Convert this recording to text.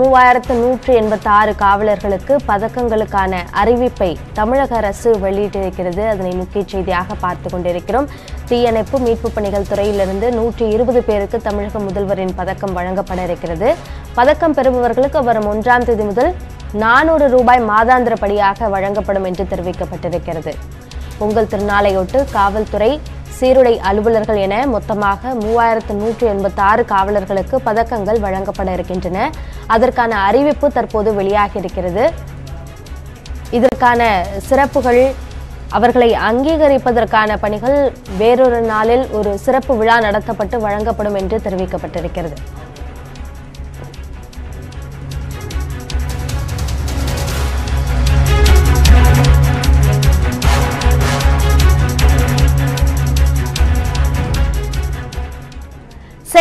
மூவாயிரத்து நூற்று எண்பத்தி ஆறு காவலர்களுக்கு பதக்கங்களுக்கான அறிவிப்பை தமிழக அரசு வெளியிட்டிருக்கிறது அதனை முக்கிய செய்தியாக பார்த்து கொண்டிருக்கிறோம் தீயணைப்பு மீட்பு பணிகள் துறையிலிருந்து நூற்றி இருபது பேருக்கு தமிழக முதல்வரின் பதக்கம் வழங்கப்பட இருக்கிறது பதக்கம் பெறுபவர்களுக்கு வரும் ஒன்றாம் தேதி முதல் நானூறு ரூபாய் மாதாந்திரப்படியாக வழங்கப்படும் என்று தெரிவிக்கப்பட்டிருக்கிறது பொங்கல் திருநாளையொட்டு காவல்துறை சீருடை அலுவலர்கள் என மொத்தமாக மூவாயிரத்து நூற்று எண்பத்தி ஆறு காவலர்களுக்கு பதக்கங்கள் வழங்கப்பட இருக்கின்றன அதற்கான அறிவிப்பு தற்போது வெளியாகி இருக்கிறது இதற்கான சிறப்புகள் அவர்களை அங்கீகரிப்பதற்கான பணிகள் வேறொரு நாளில் ஒரு சிறப்பு விழா நடத்தப்பட்டு வழங்கப்படும் என்று தெரிவிக்கப்பட்டிருக்கிறது